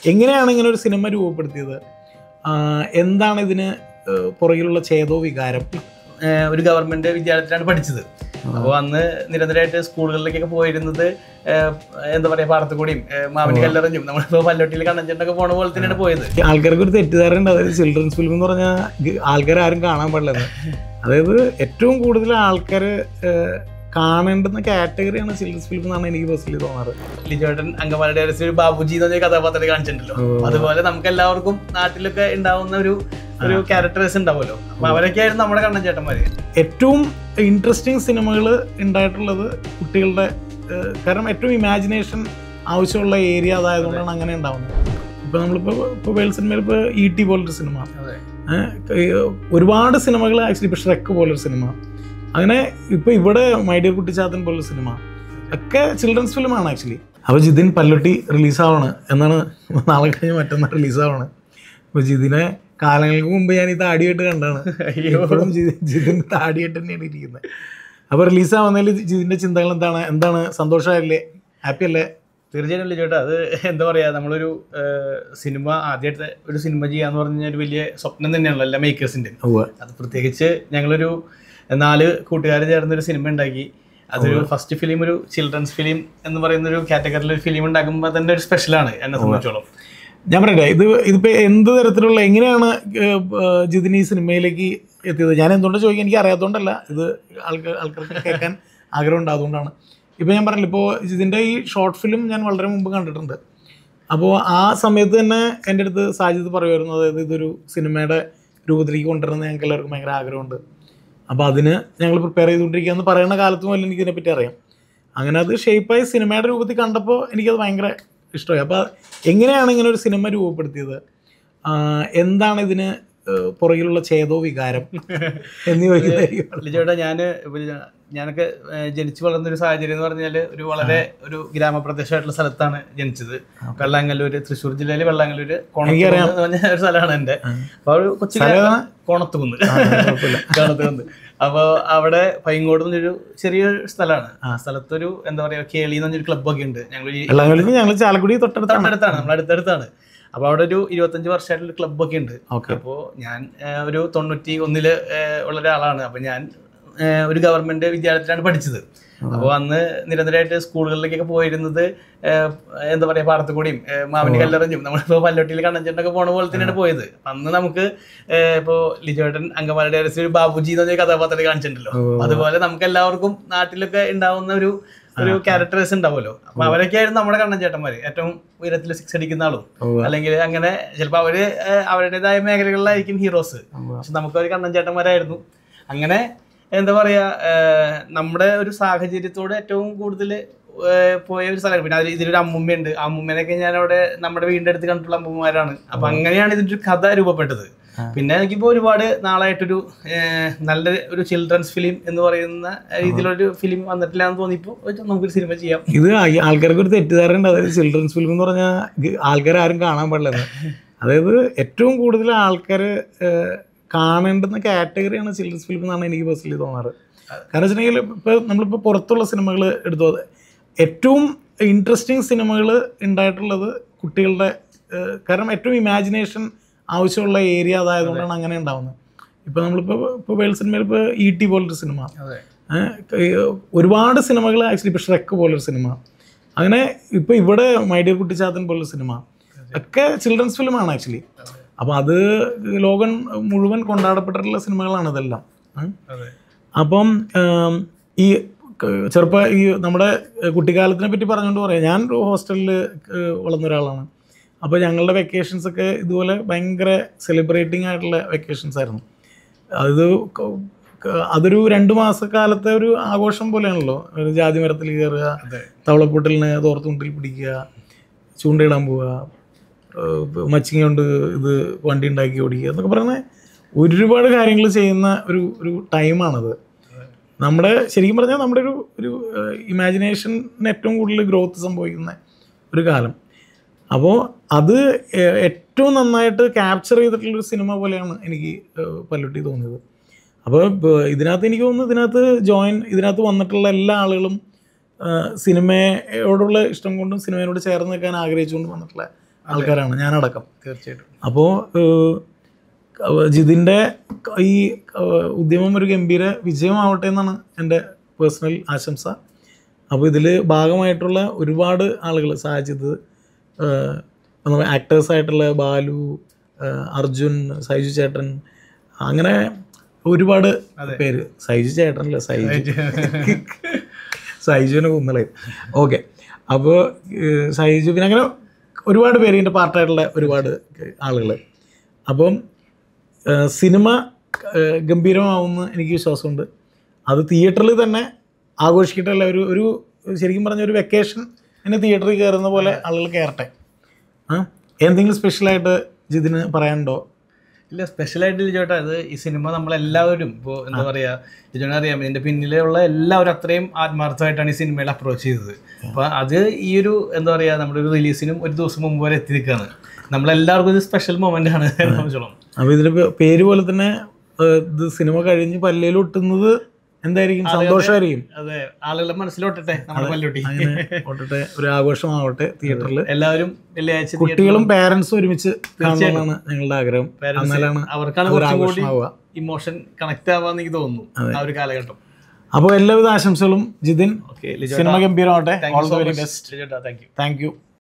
എങ്ങനെയാണ് ഇങ്ങനെ ഒരു സിനിമ രൂപപ്പെടുത്തിയത് ആ, എന്താണ് ഇതിന് ഏഹ്, പുറകിലുള്ള ചേതോ വികാരം ഏഹ് ഒരു ഗവൺമെന്റ് വിദ്യാലയത്തിലാണ് പഠിച്ചത് അപ്പോൾ അന്ന് നിരന്തരമായിട്ട് സ്കൂളുകളിലേക്കൊക്കെ പോയിരുന്നത് ഏഹ് എന്താ പറയാ പാടത്തുകൂടിയും ഏഹ് മാവിന്റെ കല്ലെറിഞ്ഞും നമ്മളിപ്പോ പല്ലോട്ടിയിൽ കണ്ണഞ്ചണ്ടൊക്കെ പോണ പോലെ തന്നെയാണ് പോയത് ആൾക്കാർക്ക് ഒരു തെറ്റിദ്ധാരണ ഉണ്ട് അതായത് ചിൽഡ്രൻസ് ഫിലിം എന്ന് പറഞ്ഞാൽ ആൾക്കാർ ആരും കാണാൻ പാടില്ലെന്ന് അതായത് ഏറ്റവും കൂടുതൽ ആൾക്കാർ കാണേണ്ടുന്ന കാറ്റഗറിയാണ് ചിൽഡ്രൻസ് ഫിലിം എന്നാണ് എനിക്ക് പേഴ്സണലി തോന്നാറ് ലിജോട്ടൻ അങ്കമാലി ഡയറക്ടർ ഒരു ബാബുജി എന്ന് പറഞ്ഞ കഥാപാത്രം കാണിച്ചിട്ടുണ്ടല്ലോ അതുപോലെ നമുക്ക് എല്ലാവർക്കും നാട്ടിലൊക്കെ ഉണ്ടാവുന്ന ഒരു ഒരു ക്യാരക്ടേഴ്സ് ഉണ്ടാവുമല്ലോ അപ്പൊ അവരൊക്കെ ആയിരുന്നു നമ്മുടെ കണ്ണൻ ചേട്ടന്മാര് ഏറ്റവും ഇൻട്രസ്റ്റിംഗ് സിനിമകൾ ഉണ്ടായിട്ടുള്ളത് കുട്ടികളുടെ ഏഹ്, കാരണം ഏറ്റവും ഇമാജിനേഷൻ ആവശ്യമുള്ള ഏരിയ അതായതുകൊണ്ടാണ് അങ്ങനെ ഉണ്ടാവുന്നത് ഇപ്പോൾ നമ്മളിപ്പോൾ ഇപ്പോൾ വേൾഡ് സിനിമയിൽ ഇപ്പോൾ ഇ ടി പോലൊരു സിനിമ അതെ ഏഹ്, ഏഹ്, ഒരുപാട് സിനിമകൾ ആക്ച്വലി ഇപ്പോൾ ഷ്രെക്ക് പോലൊരു സിനിമ അങ്ങനെ ഇപ്പോൾ ഇവിടെ മൈഡിയർ കുട്ടിച്ചാത്തൻ പോലൊരു സിനിമ ഒക്കെ ചിൽഡ്രൻസ് ഫിലിമാണ് ആക്ച്വലി അപ്പോൾ ജിതിൻ പല്ലൊട്ടി റിലീസാവാണ് എന്നാണ് നാളെ കഴിഞ്ഞ് മറ്റന്നാൾ റിലീസാവാണ് അപ്പോൾ ജിതിനെ കാലങ്ങൾക്ക് മുമ്പ് ഞാൻ ഈ താടിയായിട്ട് കണ്ടാണ് ഇപ്പോഴും ജി- ജിതിൻ താടിയായിട്ട് തന്നെയാണ് ഇരിക്കുന്നത് അപ്പോൾ റിലീസാവുന്നതിൽ ജിതിൻ്റെ ചിന്തകൾ എന്താണ് എന്താണ് സന്തോഷമായില്ലേ ഹാപ്പി അല്ലേ തീർച്ചയായിട്ടും ലിജോട്ടാ അത് എന്താ പറയാ നമ്മളൊരു ഏഹ്, സിനിമ ആദ്യമായിട്ട് ഒരു സിനിമ ചെയ്യാന്ന് പറഞ്ഞാൽ ഒരു വലിയ സ്വപ്നം തന്നെയാണല്ലോ എല്ലാ മേക്കേഴ്സിന്റെ ഉവ്വ്. അത് പ്രത്യേകിച്ച് ഞങ്ങളൊരു നാല് കൂട്ടുകാർ ചേർന്നൊരു സിനിമ ഉണ്ടാക്കി അതൊരു ഫസ്റ്റ് ഫിലിം ഒരു ചിൽഡ്രൻസ് ഫിലിം എന്ന് പറയുന്ന ഒരു കാറ്റഗറിയിൽ ഒരു ഫിലിം ഉണ്ടാക്കുമ്പോൾ തന്നെ ഒരു സ്പെഷ്യലാണ് എന്നെ സംബന്ധിച്ചോളം ഞാൻ പറയട്ടെ ഇത് ഇതിപ്പോ എന്ത് തരത്തിലുള്ള എങ്ങനെയാണ് ഏഹ്, ഏഹ്, ജിതിൻ ഈ സിനിമയിലേക്ക് എത്തിയത് ഞാൻ എന്തുകൊണ്ട് ചോദിക്കാൻ എനിക്ക് അറിയാത്തതുകൊണ്ടല്ല ഇത് ആൾക്കാർ ആൾക്കാർക്ക് കേൾക്കാൻ ആഗ്രഹമുണ്ട് അതുകൊണ്ടാണ് ഇപ്പോൾ ഞാൻ പറഞ്ഞില്ല ഇപ്പോൾ ഇതിൻ്റെ ഈ ഷോർട്ട് ഫിലിം ഞാൻ വളരെ മുമ്പ് കണ്ടിട്ടുണ്ട് അപ്പോൾ ആ സമയത്ത് തന്നെ എൻ്റെ അടുത്ത് സാജിദ് പറയുമായിരുന്നു അതായത് ഇതൊരു സിനിമയുടെ രൂപത്തിലേക്ക് കൊണ്ടുവരുന്നത് ഞങ്ങൾക്ക് എല്ലാവർക്കും ഭയങ്കര ആഗ്രഹമുണ്ട് അപ്പോൾ അതിന് ഞങ്ങൾ പ്രിപ്പയർ ചെയ്തുകൊണ്ടിരിക്കുക എന്ന് പറയുന്ന കാലത്ത് മുതൽ എനിക്ക് ഇതിനെപ്പറ്റി അറിയാം അങ്ങനെ അത് ഷേപ്പായി സിനിമയുടെ രൂപത്തിൽ കണ്ടപ്പോൾ എനിക്കത് ഭയങ്കര ഇഷ്ടമായി അപ്പോൾ എങ്ങനെയാണ് ഇങ്ങനെ ഒരു സിനിമ രൂപപ്പെടുത്തിയത് ആ, എന്താണ് ഇതിന് ഏഹ്, പുറകിലുള്ള ചേതോ വികാരം എന്ന് ചോദിക്കുന്നതായിരിക്കും ലിജോട്ടാ ഞാൻ ഞാനൊക്കെ ഏഹ്, ജനിച്ചു വളർന്ന ഒരു സാഹചര്യം എന്ന് പറഞ്ഞാൽ ഒരു വളരെ ഒരു ഗ്രാമപ്രദേശമായിട്ടുള്ള സ്ഥലത്താണ് ജനിച്ചത് വെള്ളാങ്കല്ലൂര് തൃശ്ശൂർ ജില്ലയിലെ വെള്ളാങ്കല്ലൂര് കോണത്തൂർ എന്ന് പറഞ്ഞ ഒരു സ്ഥലമാണ് എൻ്റെ അപ്പോൾ ഒരു കൊച്ചു കോണത്തുകുന്ന് കോണത്തുകുന്ന് അപ്പോൾ അവിടെ പൈങ്ങോട് എന്നൊരു ചെറിയൊരു സ്ഥലമാണ് ആ സ്ഥലത്തൊരു എന്താ പറയാ കേളി എന്ന് പറഞ്ഞൊരു ക്ലബ്ബൊക്കെ ഉണ്ട് ഞങ്ങൾ ഈ വെള്ളാങ്കലിന്ന് ഞങ്ങൾ ചാലക്കുടി തൊട്ടടുത്താണ് തൊട്ടടുത്താണ് നമ്മൾ അടുത്തടുത്താണ് അപ്പോൾ അവിടെ ഒരു ഇരുപത്തഞ്ച് വർഷമായിട്ടുള്ള ക്ലബ്ബൊക്കെ ഉണ്ട് ഓക്കെ അപ്പോൾ ഞാൻ ഏഹ്, ഒരു തൊണ്ണൂറ്റി ഒന്നില് ഏഹ്, ഉള്ള ഒരാളാണ് അപ്പോൾ ഞാൻ ഏഹ്, ഒരു ഗവൺമെന്റ് വിദ്യാലയത്തിലാണ് പഠിച്ചത് അപ്പോൾ അന്ന് നിരന്തരമായിട്ട് സ്കൂളുകളിലേക്കൊക്കെ പോയിരുന്നത് ഏഹ്, എന്താ പറയാ പാടത്തുകൂടിയും ഏഹ്, മാവിന്റെ കല്ലെറിഞ്ഞും നമ്മളിപ്പോ പല്ലോട്ടിയിൽ കണ്ണഞ്ചണ്ടൊക്കെ പോണ പോലെ തന്നെയാണ് പോയത് അന്ന് നമുക്ക് ഏഹ്, ഇപ്പോ ലിജോട്ടൻ അങ്കമാലി ഡയറക്ടർ ഒരു ബാബുജി എന്ന് പറഞ്ഞ കഥാപാത്രം കാണിച്ചിട്ടുണ്ടല്ലോ അപ്പൊ അതുപോലെ നമുക്ക് എല്ലാവർക്കും നാട്ടിലൊക്കെ ഉണ്ടാവുന്ന ഒരു ഒരു ക്യാരക്ടേഴ്സ് ഉണ്ടാവുമല്ലോ അപ്പൊ അവരൊക്കെ ആയിരുന്നു നമ്മുടെ കണ്ണൻ ചേട്ടന്മാര് ഏറ്റവും ഉയരത്തിൽ സിക്സ് അടിക്കുന്ന ആളും അല്ലെങ്കിൽ അങ്ങനെ ചിലപ്പോൾ അവര് ഏഹ്, അവരുടേതായ മേഖലകളിലായിരിക്കും ഹീറോസ് പക്ഷെ നമുക്ക് ഒരു കണ്ണൻ ചേട്ടന്മാരായിരുന്നു അങ്ങനെ എന്താ പറയാ ഏഹ്, നമ്മുടെ ഒരു സാഹചര്യത്തോട് ഏറ്റവും കൂടുതൽ പോയ ഒരു സ്ഥലമാണ് പിന്നെ അതിൽ ഇതിലൊരു അമ്മുമ്മയുണ്ട് ആ അമ്മുമ്മേനൊക്കെ ഞാൻ അവിടെ നമ്മുടെ വീടിന്റെ അടുത്ത് കണ്ടിട്ടുള്ള അമ്മൂമ്മമാരാണ് അപ്പൊ അങ്ങനെയാണ് ഇതിന്റെ ഒരു കഥ രൂപപ്പെട്ടത് പിന്നെ എനിക്കിപ്പോ ഒരുപാട് നാളായിട്ടൊരു ഏഹ്, നല്ല ഒരു ചിൽഡ്രൻസ് ഫിലിം എന്ന് പറയുന്ന രീതിയിലൊരു ഫിലിം വന്നിട്ടില്ല എന്ന് തോന്നിയപ്പോ നമുക്കൊരു സിനിമ ചെയ്യാം ഇത് ഈ ആൾക്കാർക്ക് ഒരു തെറ്റിദ്ധാരണ ഉണ്ട് അതായത് ചിൽഡ്രൻസ് ഫിലിം എന്ന് പറഞ്ഞാൽ ആൾക്കാർ ആരും കാണാൻ പാടില്ലെന്ന് അതായത് ഏറ്റവും കൂടുതൽ ആൾക്കാർ കാണേണ്ടുന്ന കാറ്റഗറിയാണ് ചിൽഡ്രൻസ് ഫിലിം എന്നാണ് എനിക്ക് പേഴ്സണലി തോന്നാറ് കാരണം വെച്ചിട്ടുണ്ടെങ്കിൽ ഇപ്പോൾ നമ്മളിപ്പോൾ പുറത്തുള്ള സിനിമകൾ എടുത്തു അത് ഏറ്റവും ഇൻട്രസ്റ്റിംഗ് സിനിമകൾ ഉണ്ടായിട്ടുള്ളത് കുട്ടികളുടെ ഏഹ്, കാരണം ഏറ്റവും ഇമാജിനേഷൻ ആവശ്യമുള്ള ഏരിയ അതായതുകൊണ്ടാണ് അങ്ങനെ ഉണ്ടാവുന്നത് ഇപ്പോൾ നമ്മളിപ്പോൾ ഇപ്പോൾ വേൾഡ് സിനിമയിൽ ഇപ്പോൾ ഇ ടി പോലൊരു സിനിമ അതെ ഏഹ് ഏഹ് ഒരുപാട് സിനിമകൾ ആക്ച്വലി ഇപ്പോൾ ഷ്രെക്ക് പോലൊരു സിനിമ അങ്ങനെ ഇപ്പോൾ ഇവിടെ മൈഡിയർ കുട്ടിച്ചാത്തൻ പോലൊരു സിനിമ ഒക്കെ ചിൽഡ്രൻസ് ഫിലിമാണ് ആക്ച്വലി അപ്പോൾ അത് ലോകം മുഴുവൻ കൊണ്ടാടപ്പെട്ടിട്ടുള്ള സിനിമകളാണ് ഇതെല്ലാം ഉം. അതെ അപ്പം ഏം, ഈ ക- ചെറുപ്പ ഈ നമ്മുടെ കുട്ടിക്കാലത്തിനെ പറ്റി പറഞ്ഞുകൊണ്ട് പറയാം ഞാൻ ഒരു ഹോസ്റ്റലിൽ വളർന്ന ഒരാളാണ് അപ്പോൾ ഞങ്ങളുടെ വെക്കേഷൻസ് ഒക്കെ ഇതുപോലെ ഭയങ്കര സെലിബ്രേറ്റിംഗ് ആയിട്ടുള്ള വെക്കേഷൻസ് ആയിരുന്നു അത് ക- ക- അതൊരു രണ്ട് മാസക്കാലത്തെ ഒരു ആഘോഷം പോലെയാണല്ലോ ഒരു ജാതി മരത്തിൽ കയറുക അതെ തവളപ്പൊട്ടലിന് തോർത്തുണ്ടിൽ പിടിക്കുക ചൂണ്ടയിടാൻ പോവുക ഏഹ് മച്ചിങ്ങ കൊണ്ട് ഇത് വണ്ടി ഉണ്ടാക്കി ഓടിക്കുക എന്നൊക്കെ പറയുന്ന ഒരുപാട് കാര്യങ്ങൾ ചെയ്യുന്ന ഒരു ഒരു ടൈമാണത് നമ്മുടെ ശരിക്കും പറഞ്ഞാൽ നമ്മുടെ ഒരു ഒരു ഇമാജിനേഷന് ഏറ്റവും കൂടുതൽ ഗ്രോത്ത് സംഭവിക്കുന്ന ഒരു കാലം അപ്പോൾ അത് ഏഹ് ഏറ്റവും നന്നായിട്ട് ക്യാപ്ചർ ചെയ്തിട്ടുള്ളൊരു സിനിമ പോലെയാണ് എനിക്ക് ഏഹ് പല്ലുട്ടി തോന്നിയത് അപ്പോൾ ഇതിനകത്ത് എനിക്ക് തോന്നുന്നു ഇതിനകത്ത് ജോയിൻ ഇതിനകത്ത് വന്നിട്ടുള്ള എല്ലാ ആളുകളും ആഹ് സിനിമയോടുള്ള ഇഷ്ടം കൊണ്ടും സിനിമയോട് ചേർന്ന് നിൽക്കാൻ ആഗ്രഹിച്ചുകൊണ്ട് വന്നിട്ടുള്ള ആൾക്കാരാണ് ഞാനടക്കം തീർച്ചയായിട്ടും അപ്പോൾ ജിതിൻ്റെ ഈ ഏഹ്, ഉദ്യമം ഒരു ഗംഭീര വിജയമാവട്ടെ എന്നാണ് എൻ്റെ പേഴ്സണൽ ആശംസ അപ്പോൾ ഇതിൽ ഭാഗമായിട്ടുള്ള ഒരുപാട് ആളുകൾ സാജിദ് ആക്ടേഴ്സായിട്ടുള്ള ബാലു ഏഹ്, അർജുൻ സൈജു ചേട്ടൻ അങ്ങനെ ഒരുപാട് പേര് സൈജു ചേട്ടനല്ല സൈജു സൈജുവിനെ കുന്നളയും ഓക്കെ അപ്പോൾ സൈജു പിന്നെ അങ്ങനെ ഒരുപാട് പേര് ഇതിൻ്റെ പാർട്ടായിട്ടുള്ള ഒരുപാട് ആളുകൾ അപ്പം ഏഹ്, സിനിമ ഏഹ്, ഗംഭീരമാവുമെന്ന് എനിക്ക് വിശ്വാസമുണ്ട് അത് തിയേറ്ററിൽ തന്നെ ആഘോഷിക്കട്ടല്ല ഒരു ഒരു ശരിക്കും പറഞ്ഞ ഒരു വെക്കേഷൻ എന്നെ തിയേറ്ററിൽ കയറുന്ന പോലെ ആളുകൾ കയറട്ടെ ആ എന്തെങ്കിലും സ്പെഷ്യലായിട്ട് ജിതിന് പറയാനുണ്ടോ ഇല്ല സ്പെഷ്യലായിട്ട് ലിജോട്ടാ ഇത് ഈ സിനിമ നമ്മളെല്ലാവരും ഇപ്പോൾ എന്താ പറയാ ലിജോനെ അറിയാം ഇതിന്റെ പിന്നിലുള്ള എല്ലാവരും അത്രയും ആത്മാർത്ഥമായിട്ടാണ് ഈ സിനിമയിൽ അപ്രോച്ച് ചെയ്തത് അപ്പൊ അത് ഈ ഒരു എന്താ പറയാ നമ്മുടെ ഒരു റിലീസിനും ഒരു ദിവസം മുമ്പ് വരെ എത്തി നിൽക്കുകയാണ് നമ്മളെല്ലാവർക്കും ഇത് സ്പെഷ്യൽ മൊമെന്റ് ആണ് സംബന്ധിച്ചോളം അപ്പോൾ ഇതിൻ്റെ പേ- പേര് പോലെ തന്നെ ഏഹ്, ഇത് സിനിമ കഴിഞ്ഞ് പല്ലേൽ ഒട്ടുന്നത് എന്തായിരിക്കും സന്തോഷമായിരിക്കും അതെ ആളുകളെ മനസ്സിലോട്ടട്ടെ നമ്മുടെ പല്ലുട്ടി അങ്ങനെ ഒട്ടട്ടെ ഒരു ആഘോഷമാവട്ടെ തിയേറ്ററിൽ എല്ലാവരും വെള്ളിയാഴ്ച കുട്ടികളും പാരന്റ്സും ഒരുമിച്ച് കാണണമെന്നാണ് ഞങ്ങളുടെ ആഗ്രഹം എന്നാലാണ് അവർക്കാണ് അതൊരു കുറച്ചും കൂടി ആഘോഷമാവുക ഇമോഷൻ കണക്ട് ആവാന്ന് എനിക്ക് തോന്നുന്നു ആ ഒരു കാലഘട്ടം അപ്പോൾ എല്ലാവിധ ആശംസകളും ജിതിൻ ഓക്കെ സിനിമ ഗംഭീരമാവട്ടെ ഓൾ ദ വെരി ലിജോട്ടാ ബെസ്റ്റ് ലിജോട്ടാ താങ്ക് യു താങ്ക് യു